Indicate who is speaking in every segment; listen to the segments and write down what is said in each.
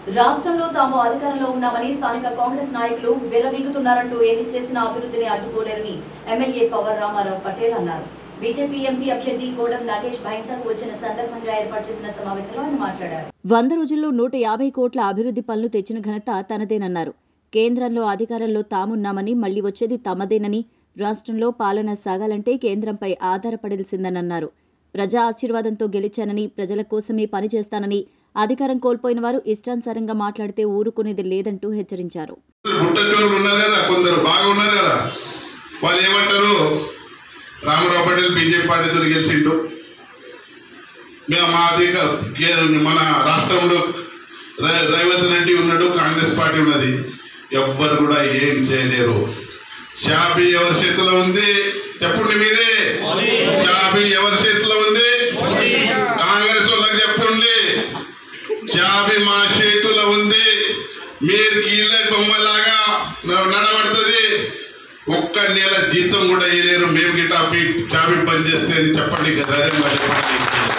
Speaker 1: రాష్ట్రంలో తాము అధికారంలో ఉన్నామని స్థానిక కాంగ్రెస్ నాయకులు విర్రవీగుతున్నారంటూ ఎన్ని చేసిన అభివృద్ధిని అడ్డుకోలేరని ఎమ్మెల్యే పవర్ రామారావు పటేల్ అన్నారు బీజేపీ ఎంపీ అభ్యర్థి కోడం నాగేష్ బైన్సాకు వచ్చిన సందర్భంగా ఏర్పాటు చేసిన సమావేశంలో ఆయన మాట్లాడారు
Speaker 2: వంద రోజుల్లో నూట యాభై కోట్ల అభివృద్ధి పనులు తెచ్చిన ఘనత తనదేనన్నారు కేంద్రంలో అధికారంలో తామున్నామని మళ్లీ వచ్చేది తమదేనని రాష్ట్రంలో పాలన సాగాలంటే కేంద్రంపై ఆధారపడాల్సిందనన్నారు ప్రజా ఆశీర్వాదంతో గెలిచానని ప్రజల కోసమే పనిచేస్తానని అధికారం కోల్పోయిన వారు ఇష్టానుసారంగా మాట్లాడితే ఊరుకునేది లేదంటూ హెచ్చరించారు
Speaker 3: గుట్టచోరులు ఉన్నారు కదా కొందరు బాగా ఉన్నారు కదా వాళ్ళు ఏమంటారు రామరావు పటేల్ బీజేపీ పార్టీతో గెలిచిండు మేము మా అధికార మన రాష్ట్రంలో రే- రేవంత్ రెడ్డి ఉన్నాడు కాంగ్రెస్ పార్టీ ఉన్నది ఎవ్వరు కూడా ఏం చేయలేరు షాబీ ఎవరి చేతిలో ఉంది చెప్పండి మీరే షాబీ ఎవరి చేతిలో ఉంది కాంగ్రెస్ వాళ్ళకి చెప్పండి చాబి మా చేతిలో ఉంది మీరు కీళ్ళ బొమ్మలాగా న- నడబడుతుంది ఒక్క నెల జీతం కూడా వేయలేరు మేము గిట్ట మీ చాబి పని చేస్తే అని చెప్పండి కదా అదే మరి చెప్పండి.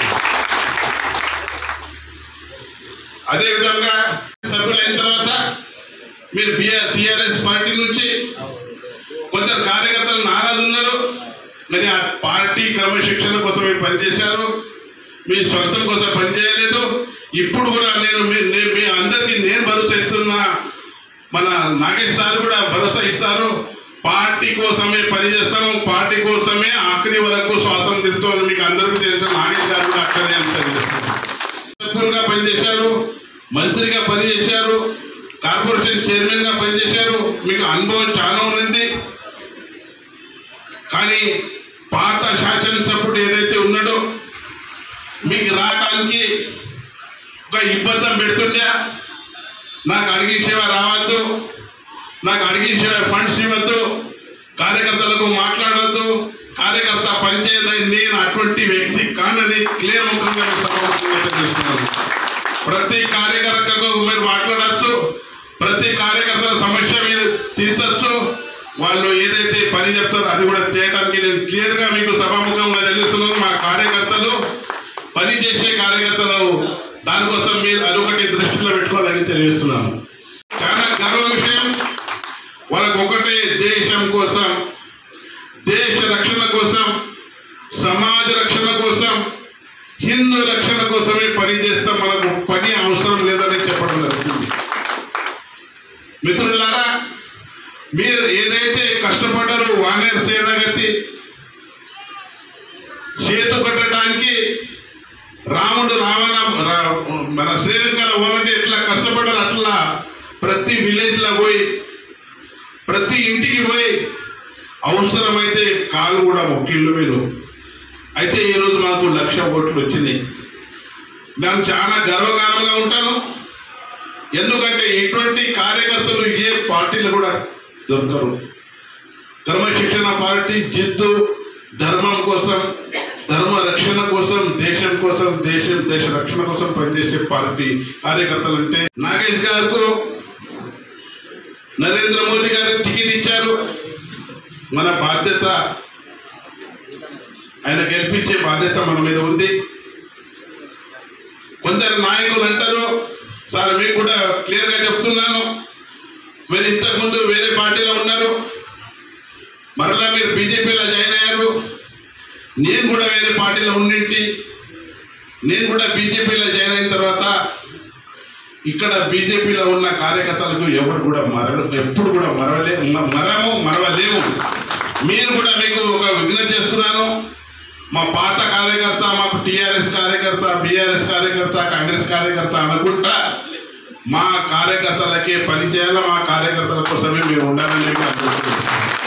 Speaker 3: అదే విధంగా సభ్యులు అయిన తర్వాత మీరు బిఆర్ టిఆర్ఎస్ పార్టీ నుంచి కొందరు కార్యకర్తలు నారాజు ఉన్నారు మరి ఆ పార్టీ క్రమశిక్షణ కోసం మీరు పనిచేశారు మీ స్వంతం కోసం పనిచేయలేదు ఇప్పుడు కూడా నేను మీ- నేను మీ అందరికీ నేను భరోసా ఇస్తున్నా మన నాగేష్ సార్ కూడా భరోసా ఇస్తారు పార్టీ కోసమే పనిచేస్తాము పార్టీ కోసమే ఆఖరి వరకు శ్వాసం తిరుగుతామని మీకు అందరికీ తెలుసు నాగేష్ గారు కూడా అక్కడే అని తెలియజేస్తున్నారు. సభ్యులుగా పనిచేశారు మంత్రిగా పనిచేశారు కార్పొరేషన్ చైర్మన్ గా పనిచేశారు మీకు అనుభవం చాలా ఉంది కానీ పాత శాసనసభ్యుడు ఏదైతే ఉన్నాడో మీకు రావడానికి ఒక ఇబ్బంది పెడుతుందా నాకు అడిగించేవ రావద్దు నాకు అడిగించేవ ఫండ్స్ ఇవ్వద్దు కార్యకర్తలకు మాట్లాడవద్దు కార్యకర్త పనిచేయదని నేను అటువంటి వ్యక్తి కానని క్లియర్ ముఖంగా సభాముఖంగా తెలియజేస్తున్నాను ప్రతి కార్యకర్తకు మీరు మాట్లాడచ్చు ప్రతి కార్యకర్తల సమస్య మీరు తీర్చచ్చు వాళ్ళు ఏదైతే పని చెప్తారో అది కూడా చేయడానికి నేను క్లియర్ గా మీకు సభాముఖంగా తెలుస్తున్నాను మా కార్యకర్తలు పని చేసే కార్యకర్తలు దానికోసం మీరు అదొకటి దృష్టిలో పెట్టుకోవాలని తెలియజేస్తున్నాను చాలా గర్వ విషయం వాళ్ళకు ఒకటే దేశం కోసం దేశ రక్షణ కోసం సమాజ రక్షణ కోసం హిందూ రక్షణ కోసమే పని చేస్తాం మనకు పని అవసరం లేదని చెప్పడం జరుగుతుంది మిత్రులారా మీరు ఏదైతే కష్టపడ్డారో వానేర్ సేనాగతి చేతు కట్టడానికి రాముడు రావణ రా- మన శ్రీలంకలో పోవాలంటే ఎట్లా కష్టపడ్డారు అట్లా ప్రతి విలేజ్ లో పోయి ప్రతి ఇంటికి పోయి అవసరమైతే కాలు కూడా మొక్కిళ్ళు మీరు అయితే ఈరోజు మాకు లక్ష ఓట్లు వచ్చింది నేను చాలా గర్వకారంగా ఉంటాను ఎందుకంటే ఇటువంటి కార్యకర్తలు ఏ పార్టీలు కూడా దొరకరు క్రమశిక్షణ పార్టీ జిద్దు ధర్మం కోసం ధర్మ రక్షణ కోసం దేశం కోసం దేశం దేశ రక్షణ కోసం పనిచేసే పార్టీ కార్యకర్తలు అంటే నాగేష్ గారు నరేంద్ర మోదీ గారు టికెట్ ఇచ్చారు మన బాధ్యత ఆయన గెలిపించే బాధ్యత మన మీద ఉంది కొందరు నాయకులు అంటారు సార్ మీకు కూడా క్లియర్ గా చెప్తున్నాను మీరు ఇంతకుముందు వేరే పార్టీలో ఉన్నారు మరలా మీరు బీజేపీలో జాయిన్ అయ్యారు నేను కూడా వేరే పార్టీలో ఉండింటి నేను కూడా బీజేపీలో జాయిన్ అయిన తర్వాత ఇక్కడ బీజేపీలో ఉన్న కార్యకర్తలకు ఎవరు కూడా మరలు ఎప్పుడు కూడా మరవలే మ- మరము మరవలేము మీరు కూడా మీకు ఒక విజ్ఞప్తి చేస్తున్నాను మా పాత కార్యకర్త మాకు టీఆర్ఎస్ కార్యకర్త బీఆర్ఎస్ కార్యకర్త కాంగ్రెస్ కార్యకర్త అనుకుంటా మా కార్యకర్తలకే పని చేయాలి మా కార్యకర్తల కోసమే మేము ఉండాలని చెప్పి అనుకుంటున్నాం